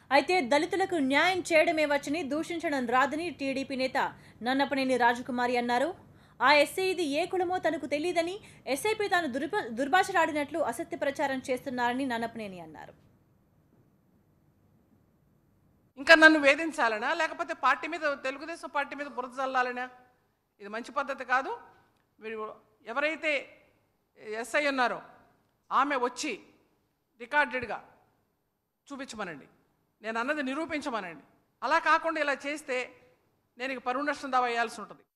అయితే దళితులకు న్యాయం చేయడమే వచ్చని దూషించడం రాదని టీడీపీ నేత నన్నపనేని రాజకుమారి అన్నారు ఆ ఎస్ఐ ఇది ఏ కులమో తనకు తెలియదని ఎస్ఐపై తాను దుర్భ దుర్భాషలాడినట్లు అసత్య ప్రచారం చేస్తున్నారని నన్నపనేని అన్నారు ఇంకా నన్ను వేధించాలనా లేకపోతే పార్టీ మీద తెలుగుదేశం పార్టీ మీద బురద చల్లాలనా ఇది మంచి పద్ధతి కాదు మీరు ఎవరైతే ఎస్ఐ ఉన్నారో ఆమె వచ్చి రికార్డెడ్గా చూపించమనండి నేను అన్నది నిరూపించమనండి అలా కాకుండా ఇలా చేస్తే నేను ఇక పరువు నష్టం దావా వేయాల్సి ఉంటుంది